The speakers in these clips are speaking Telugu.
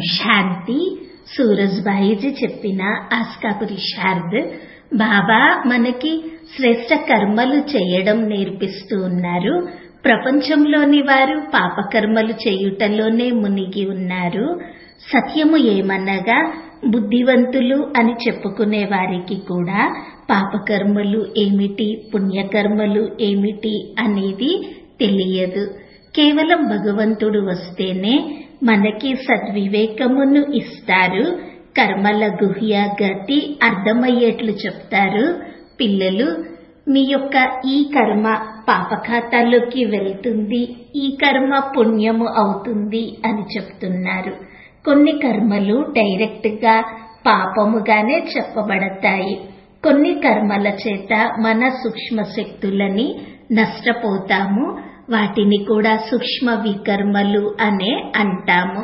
శాంతి సూరజ్బాయిజీ చెప్పిన ఆస్కాపురి శారద్ బాబా మనకి శ్రేష్ట కర్మలు చేయడం నేర్పిస్తూ ఉన్నారు ప్రపంచంలోని వారు పాపకర్మలు చేయుటలోనే మునిగి ఉన్నారు సత్యము ఏమనగా బుద్ధివంతులు అని చెప్పుకునే వారికి కూడా పాపకర్మలు ఏమిటి పుణ్యకర్మలు ఏమిటి అనేది తెలియదు కేవలం భగవంతుడు వస్తేనే మనకి సద్వివేకమును ఇస్తారు కర్మల గుహ్య గతి అర్థమయ్యేట్లు చెప్తారు పిల్లలు మీ యొక్క ఈ కర్మ పాపఖాతాలోకి వెళ్తుంది ఈ కర్మ పుణ్యము అవుతుంది అని చెప్తున్నారు కొన్ని కర్మలు డైరెక్ట్ గా పాపముగానే చెప్పబడతాయి కొన్ని కర్మల చేత మన సూక్ష్మ శక్తులని నష్టపోతాము వాటిని కూడా సూక్ష్మ వికర్మలు అనే అంటాము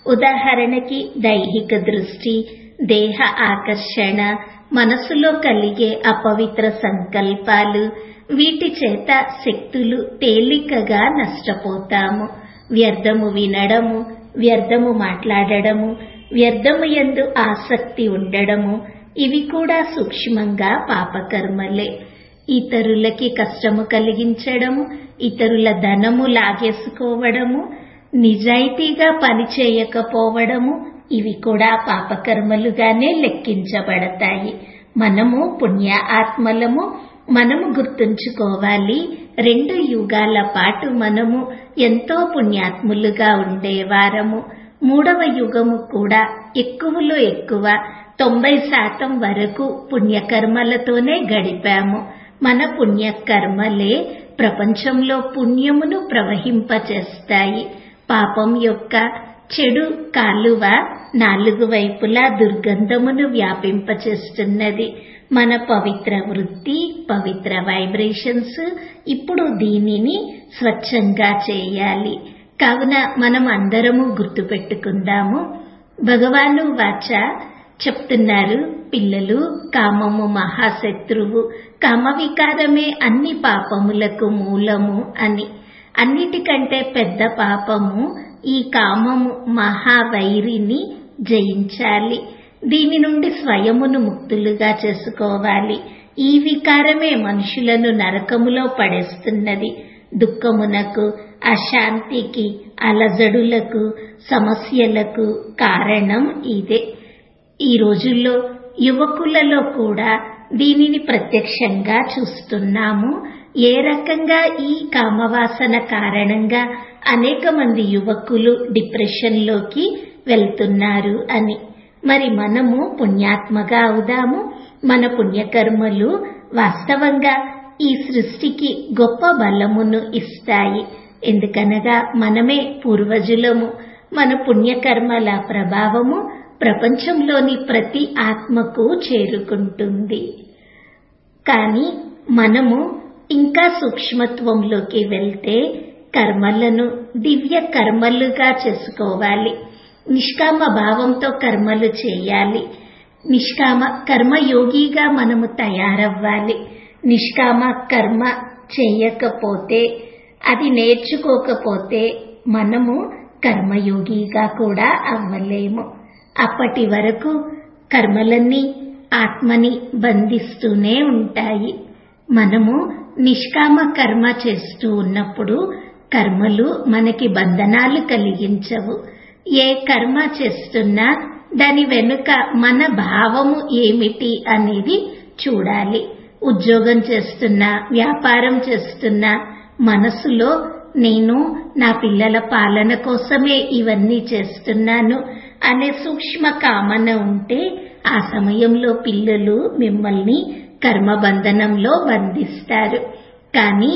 ఉదాహరణకి దైహిక దృష్టి దేహ ఆకర్షణ మనసులో కలిగే అపవిత్ర సంకల్పాలు వీటి చేత శక్తులు తేలికగా నష్టపోతాము వ్యర్థము వినడము వ్యర్థము మాట్లాడడము వ్యర్థము ఎందు ఆసక్తి ఉండడము ఇవి కూడా సూక్ష్మంగా పాపకర్మలే ఇతరులకి కష్టము కలిగించడము ఇతరుల ధనము లాగేసుకోవడము నిజాయితీగా పని చేయకపోవడము ఇవి కూడా పాపకర్మలుగానే లెక్కించబడతాయి మనము పుణ్య ఆత్మలము మనము గుర్తుంచుకోవాలి రెండు యుగాల పాటు మనము ఎంతో పుణ్యాత్ములుగా ఉండేవారము మూడవ యుగము కూడా ఎక్కువలో ఎక్కువ తొంభై శాతం వరకు పుణ్యకర్మలతోనే గడిపాము మన పుణ్యకర్మలే ప్రపంచంలో పుణ్యమును ప్రవహింపచేస్తాయి పాపం యొక్క చెడు కాలువ నాలుగు వైపులా దుర్గంధమును వ్యాపింపచేస్తున్నది మన పవిత్ర వృత్తి పవిత్ర వైబ్రేషన్స్ ఇప్పుడు దీనిని స్వచ్ఛంగా చేయాలి కావున మనం అందరము గుర్తుపెట్టుకుందాము భగవాను వాచ చెప్తున్నారు పిల్లలు కామము మహాశత్రువు కామ వికారమే అన్ని పాపములకు మూలము అని అన్నిటికంటే పెద్ద పాపము ఈ కామము మహావైరిని జయించాలి దీని నుండి స్వయమును ముక్తులుగా చేసుకోవాలి ఈ వికారమే మనుషులను నరకములో పడేస్తున్నది దుఃఖమునకు అశాంతికి అలజడులకు సమస్యలకు కారణం ఇదే ఈ రోజుల్లో యువకులలో కూడా దీనిని ప్రత్యక్షంగా చూస్తున్నాము ఏ రకంగా ఈ కామవాసన కారణంగా అనేక మంది యువకులు డిప్రెషన్లోకి వెళ్తున్నారు అని మరి మనము పుణ్యాత్మగా అవుదాము మన పుణ్యకర్మలు వాస్తవంగా ఈ సృష్టికి గొప్ప బలమును ఇస్తాయి ఎందుకనగా మనమే పూర్వజులము మన పుణ్యకర్మల ప్రభావము ప్రపంచంలోని ప్రతి ఆత్మకు చేరుకుంటుంది కానీ మనము ఇంకా సూక్ష్మత్వంలోకి వెళ్తే కర్మలను దివ్య కర్మలుగా చేసుకోవాలి నిష్కామ భావంతో కర్మలు చేయాలి నిష్కామ కర్మయోగిగా మనము తయారవ్వాలి నిష్కామ కర్మ చేయకపోతే అది నేర్చుకోకపోతే మనము కర్మయోగిగా కూడా అవ్వలేము అప్పటి వరకు కర్మలన్నీ ఆత్మని బంధిస్తూనే ఉంటాయి మనము నిష్కామ కర్మ చేస్తూ ఉన్నప్పుడు కర్మలు మనకి బంధనాలు కలిగించవు ఏ కర్మ చేస్తున్నా దాని వెనుక మన భావము ఏమిటి అనేది చూడాలి ఉద్యోగం చేస్తున్నా వ్యాపారం చేస్తున్నా మనసులో నేను నా పిల్లల పాలన కోసమే ఇవన్నీ చేస్తున్నాను అనే సూక్ష్మ కామన ఉంటే ఆ సమయంలో పిల్లలు మిమ్మల్ని కర్మబంధనంలో బంధిస్తారు కానీ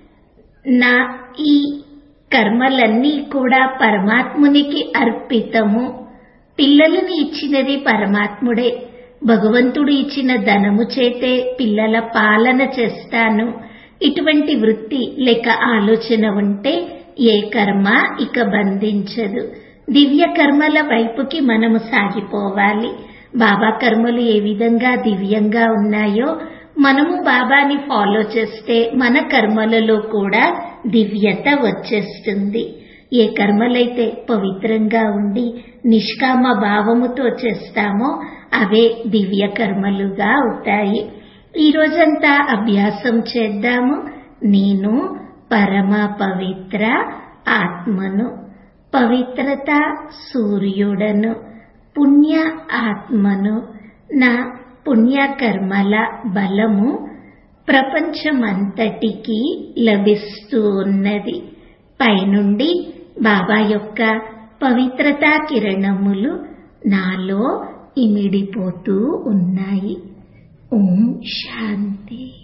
నా ఈ కర్మలన్నీ కూడా పరమాత్మునికి అర్పితము పిల్లలని ఇచ్చినది పరమాత్ముడే భగవంతుడు ఇచ్చిన ధనము చేతే పిల్లల పాలన చేస్తాను ఇటువంటి వృత్తి లేక ఆలోచన ఉంటే ఏ కర్మ ఇక బంధించదు దివ్య కర్మల వైపుకి మనము సాగిపోవాలి బాబా కర్మలు ఏ విధంగా దివ్యంగా ఉన్నాయో మనము బాబాని ఫాలో చేస్తే మన కర్మలలో కూడా దివ్యత వచ్చేస్తుంది ఏ కర్మలైతే పవిత్రంగా ఉండి నిష్కామ భావముతో చేస్తామో అవే దివ్య కర్మలుగా అవుతాయి ఈ రోజంతా అభ్యాసం చేద్దాము నేను పరమ పవిత్ర ఆత్మను పవిత్రత సూర్యుడను పుణ్య ఆత్మను నా పుణ్యకర్మల బలము ప్రపంచమంతటికి లభిస్తూ ఉన్నది పైనుండి బాబా యొక్క పవిత్రతా కిరణములు నాలో ఇమిడిపోతూ ఉన్నాయి ఓం శాంతి